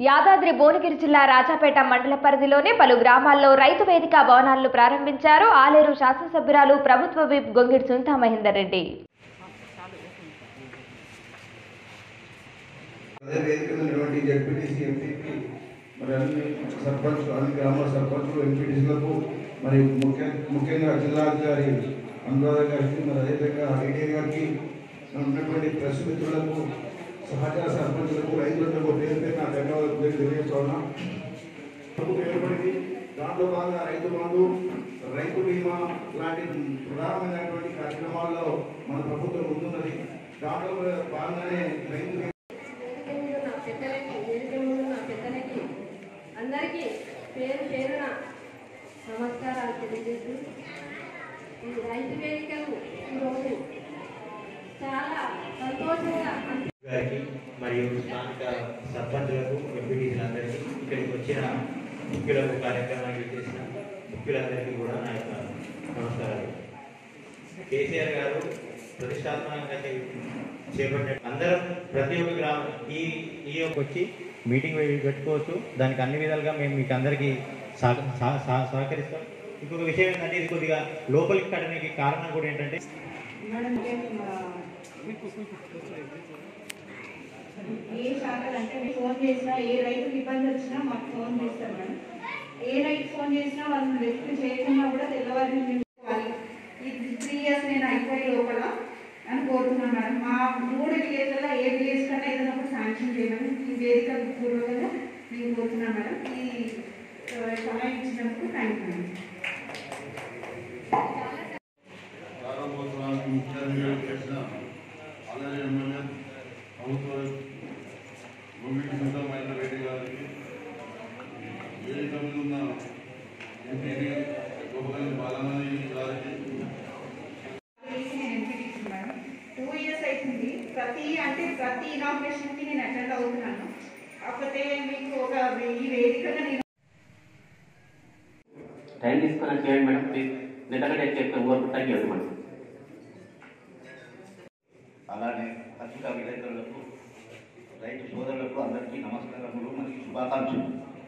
యాదాద్రి భువనగిరి జిల్లా రాజాపేట మండల పరిధిలోని పలు గ్రామాల్లో రైతు వేదిక భవనాలను ప్రారంభించారు ఆలేరు శాసనసభ్యురాలు ప్రభుత్వ విప్ గొంగిడి సునీతా మహేందర్ రెడ్డి అదే వేదిక మీద ఉన్నటువంటి జడ్పీటీసీ ఎంపీపీ మరి అన్ని సర్పంచ్ అన్ని గ్రామాల సర్పంచులు ఎంపీటీసీలకు మరి ముఖ్య ముఖ్యంగా జిల్లాధికారి అనురాధ గారికి మరి అదేవిధంగా ఐటీ గారికి మరి ఉన్నటువంటి ప్రెస్ మిత్రులకు సహచార సర్పంచులకు రైతులకు పేరు పేరు నా ధన్యవాదాలు పేరు తెలియజేస్తున్నా ప్రభుత్వం ఏర్పడింది దాంట్లో భాగంగా రైతు బంధు రైతు బీమా లాంటి ప్రధానమైనటువంటి కార్యక్రమాల్లో మన ప్రభుత్వం ముందున్నది దాంట్లో కూడా భాగంగానే రైతు బీమా ముందున్న పెద్దలకి వేదిక ముందున్న పెద్దలకి అందరికీ పేరు పేరున నమస్కారాలు తెలియజేస్తూ ఈ రైతు వేదికలు ఈరోజు చాలా సంతోషంగా అనిపి- గారికి మరియు స్థానిక సర్పంచులకు ఎంపీటీసీలందరికీ ఇక్కడికి వచ్చిన ముఖ్యులకు కార్యక్రమానికి చేసిన ముఖ్యులందరికీ కూడా నా యొక్క నమస్కారాలు కేసీఆర్ గారు ప్రతిష్టాత్మకంగా చే- చేపట్టే అందరం ప్రతి ఒక్క గ్రామం ఈ ఈ యొక్క వచ్చి మీటింగ్ పెట్టుకోవచ్చు దానికి అన్ని విధాలుగా మేము మీకు అందరికీ సహ- సహ- సహ- సహకరిస్తాం ఇంకొక విషయం ఏంటంటే ఇది కొద్దిగా లోపలికి కట్టడానికి కారణం కూడా ఏంటంటే మేడం ఏ శాఖలు అంటే మీరు ఫోన్ చేసినా ఏ రైతుకి ఇబ్బంది వచ్చినా మాకు ఫోన్ చేస్తారు మేడం ఏ రైతు ఫోన్ చేసినా వాళ్ళని లిఫ్ట్ చేయకుండా కూడా తెల్లవారి వాళ్ళు ఈ త్రీ ఇయర్స్ నేను అయిపోయే లోపల అని కోరుతున్నాను మేడం మా మూడు విలేజ్లలో ఏ విలేజ్ కన్నా ఏదైనా ఒకటి శాంక్షన్ చేయమని ఈ వేదిక పూర్వకంగా నేను కోరుతున్నాను మేడం ఈ ఆ, సమయం ఇచ్చినందుకు థ్యాంక్ యూ మేడం ప్రారంభోత్సవానికి ముఖ్య అతిథిగా చేసిన అలాగే ఎమ్మెల్యే ప్రభుత్వ గోవింద సుందరమైన రెడ్డి గారికి వేదిక మీద ఉన్న ఎంపీ గోపగల్లి బాలమణి గారికి టూ ఇయర్స్ అవుతుంది ప్రతి అంటే ప్రతి ఇనాగ్రేషన్ కి నేను అటెండ్ అవుతున్నాను కాకపోతే మీకు ఒక ఈ వేదికగా నేను టైం తీసుకొని చేయండి మేడం ప్లీజ్ నిన్నగా చెప్తాను ఊరు తగ్గివ్వండి మేడం అలానే పత్రికా విలేకరులకు రైతు సోదరులకు అందరికీ నమస్కారములు మరియు శుభాకాంక్షలు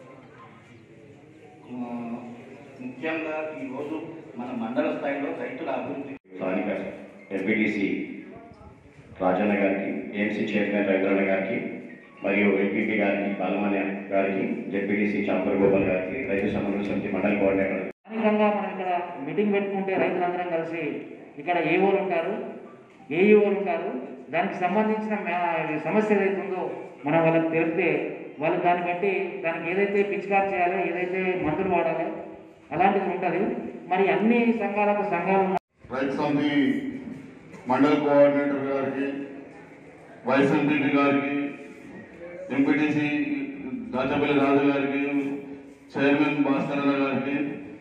ఆ, ముఖ్యంగా ఈరోజు మన మండల స్థాయిలో రైతుల అభివృద్ధి స్థానిక ఎంపీటీసీ రాజన్న గారికి ఏఎంసీ చైర్మన్ రవీంద్రన్న గారికి మరియు ఎంపీపీ గారికి బాలమణ్య గారికి జెడ్పీటీసీ చాంపర్ గోపాల్ గారికి రైతు సమన్వయ సమితి మండలి కోఆర్డినేటర్ స్థానికంగా మనం ఇక్కడ మీటింగ్ పెట్టుకుంటే రైతులందరం కలిసి ఇక్కడ ఏఓలు ఉంటారు ఏఈఓలు ఉంటారు దానికి సంబంధించిన మ్యా- సమస్య ఏదైతే ఉందో మనం వాళ్ళకి తెలిపితే వాళ్ళు దాన్ని బట్టి దానికి ఏదైతే పిచికారు చేయాలో ఏదైతే మందులు వాడాలో అలాంటిది ఉంటుంది మరి అన్ని సంఘాలకు సంఘాలు ఉన్నాయి. రైతు సమితి మండల కోఆర్డినేటర్ గారికి వైస్ ఎంపీపీ గారికి ఎంపీటీసీ దాచపల్లి రాజు గారికి చైర్మన్ భాస్కర్ అన్న గారికి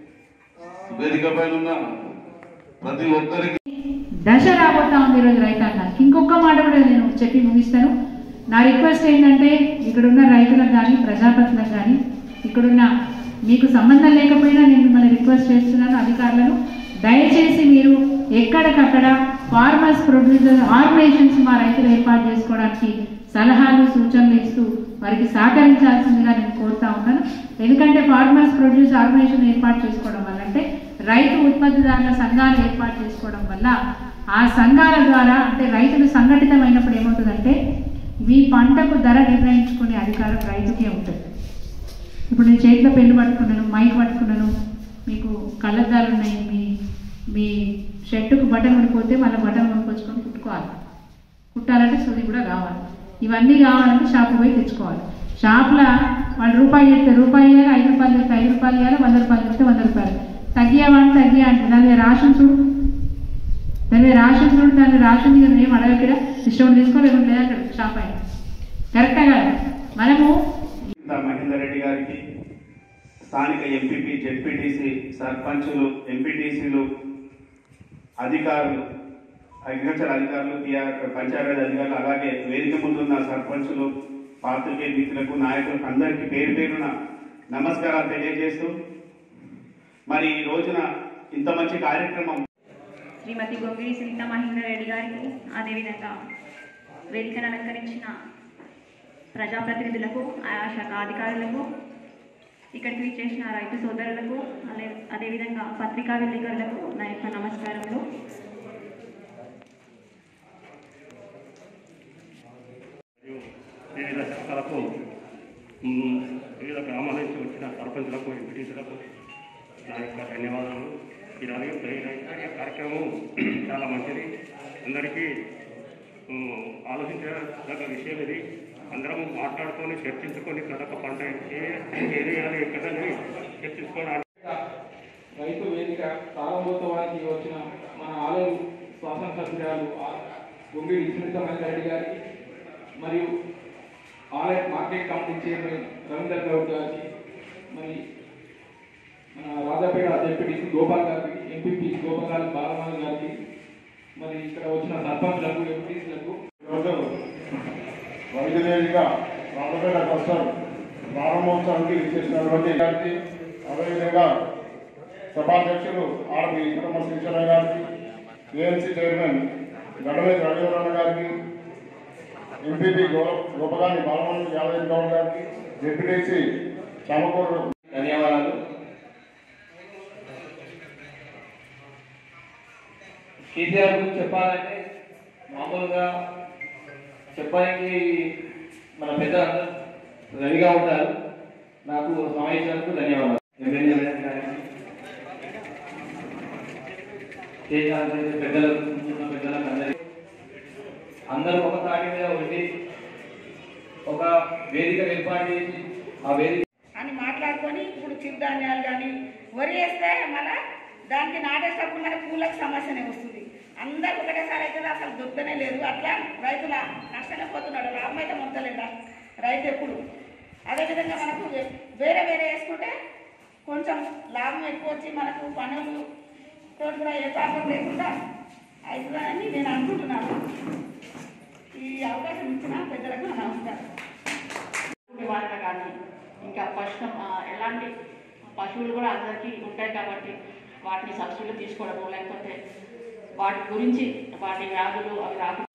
వేదిక పైన ఉన్న ప్రతి ఒక్కరికి దశ రాబోతా ఉంది ఈరోజు రైతాంగానికి ఇంకొక మాట కూడా నేను చెప్పి ముగిస్తాను నా రిక్వెస్ట్ ఏంటంటే ఇక్కడున్న రైతులకు కానీ ప్రజాపతులకు కానీ ఇక్కడున్న మీకు సంబంధం లేకపోయినా నేను మిమ్మల్ని రిక్వెస్ట్ చేస్తున్నాను అధికారులను దయచేసి మీరు ఎక్కడికక్కడ ఫార్మర్స్ ప్రొడ్యూసర్ ఆర్గనైజేషన్స్ మా రైతులు ఏర్పాటు చేసుకోవడానికి సలహాలు సూచనలు ఇస్తూ వారికి సహకరించాల్సిందిగా నేను కోరుతా ఉన్నాను ఎందుకంటే ఫార్మర్స్ ప్రొడ్యూస్ ఆర్గనైజేషన్ ఏర్పాటు చేసుకోవడం వల్ల అంటే రైతు ఉత్పత్తిదారుల సంఘాలు ఏర్పాటు చేసుకోవడం వల్ల ఆ సంఘాల ద్వారా అంటే రైతులు సంఘటితమైనప్పుడు ఏమవుతుందంటే మీ పంటకు ధర నిర్ణయించుకునే అధికారం రైతుకే ఉంటుంది ఇప్పుడు నేను చేతిలో పెన్ను పట్టుకున్నాను మైక్ పట్టుకున్నాను మీకు కళ్ళద్దాలు ఉన్నాయి మీ మీ షర్టుకు బటన్ పడిపోతే మళ్ళీ బటన్ కొనుక్కొచ్చుకొని కుట్టుకోవాలి కుట్టాలంటే సూది కూడా కావాలి ఇవన్నీ కావాలంటే షాపు పోయి తెచ్చుకోవాలి షాప్లో వాళ్ళు రూపాయి చెప్తే రూపాయి ఇవ్వాలి ఐదు రూపాయలు చెప్తే ఐదు రూపాయలు ఇవ్వాలి వంద రూపాయలు చెప్తే వంద రూపాయలు తగ్గియావంటే తగ్గియా అంటే దాని మీద రాషన్ చూడు దాని మీద రాషన్ చూడు దాని రాషన్ మీద ఏం అడగక్కడ ఇష్టం తీసుకోలేకుండా లేదంటాడు షాప్ ఆయన కరెక్టా కాదు మనము మహేందర్ రెడ్డి గారికి స్థానిక ఎంపీపీ జెడ్పీటీసీ సర్పంచులు ఎంపీటీసీలు అధికారులు అగ్రికల్చర్ అధికారులు టీఆర్ పంచాయతీ అధికారులు అలాగే వేదిక ముందున్న సర్పంచులు పాత్రికేయ మిత్రులకు నాయకులకు అందరికీ పేరు పేరున నమస్కారాలు తెలియజేస్తూ మరి ఈ రోజున ఇంత మంచి కార్యక్రమం శ్రీమతి గొంగిడి సునీత మహేందర్ రెడ్డి గారికి అదేవిధంగా వేదికను అలంకరించిన ప్రజాప్రతినిధులకు ఆయా శాఖ అధికారులకు ఇక్కడికి విచ్చేసిన రైతు సోదరులకు అదే అదేవిధంగా పత్రికా విలేకరులకు నా యొక్క నమస్కారములు వివిధ శాఖలకు మ్, వివిధ గ్రామాల నుంచి వచ్చిన సర్పంచులకు ఎంపీటీసీలకు నా యొక్క ధన్యవాదాలు ఈ రైతు ఈ రైతు కార్యక్రమం చాలా మంచిది అందరికీ మ్, ఆలోచించదగ్గ విషయం ఇది అందరం మాట్లాడుకొని చర్చించుకొని ప్రతి ఒక్క పంట ఏ ఏది వేయాలి ఎక్కడని చర్చించుకోవడానికి రైతు వేదిక ప్రారంభోత్సవానికి వచ్చిన మన ఆలయం శాసనసభ్యురాలు గొంగిడి సునీతమల్లి రెడ్డి గారికి మరియు ఆలయ market committee chairman Ravinder Goud గారికి మరి మన రాజాపేట డిప్యూటీసీ గోపాల్ గారికి ఎంపీపీ గోపాల్ బాలమాల గారికి మరి ఇక్కడ వచ్చిన సర్పంచ్లకు ఎంపీసీలకు ఈరోజు వైద్యవేదిక రామపేట క్లస్టర్ ప్రారంభోత్సవానికి విచ్చేసినటువంటి గారికి అదేవిధంగా సభాధ్యక్షులు ఆర్పి విక్రమ శ్రీచర గారికి ఏఎంసీ చైర్మన్ గడవే రఘువరణ గారికి ఎంపీపీ గో గోపగాని బాలమోహన్ యాదవ్ గౌడ్ గారికి డిప్యూటీసీ చామకూరు ధన్యవాదాలు కేసీఆర్ గురించి చెప్పాలంటే మామూలుగా చెప్పడానికి మన పెద్దలందరూ రెడీగా ఉంటారు నాకు సమయం ఇచ్చినందుకు ధన్యవాదాలు ఎమ్మెల్యే మేడం గారికి కేసీఆర్ గురించి పెద్దలకు ఉన్న పెద్దలకు అందరికీ అందరూ ఒక తాటి మీద ఉండి ఒక వేదిక ఏర్పాటు చేసి ఆ వేదిక అని మాట్లాడుకొని ఇప్పుడు చిరుధాన్యాలు కానీ వరి వేస్తే మళ్ళా దానికి నాటేటప్పుడు మన పూలకు సమస్యనే వస్తుంది అందరు ఒకటేసారి అయితే అసలు దొరుకుతూనే లేదు అట్లా రైతుల నష్టమే పోతున్నాడు లాభం అయితే మొత్తలేదా రైతు ఎప్పుడు అదేవిధంగా మనకు వేరే వేరే వేసుకుంటే కొంచెం లాభం ఎక్కువ వచ్చి మనకు పనులు తోటి కూడా ఏ ప్రాబ్లం లేకుండా అవుతుందని నేను అనుకుంటున్నాను ఈ అవకాశం ఇచ్చిన పెద్దలకు నా నమస్కారం వాళ్ళ కానీ ఇంకా పశు ఆ, ఎలాంటి పశువులు కూడా అందరికీ ఉంటాయి కాబట్టి వాటిని సబ్సిడీలు తీసుకోవడము లేకపోతే వాటి గురించి వాటి వ్యాధులు అవి రాకుండా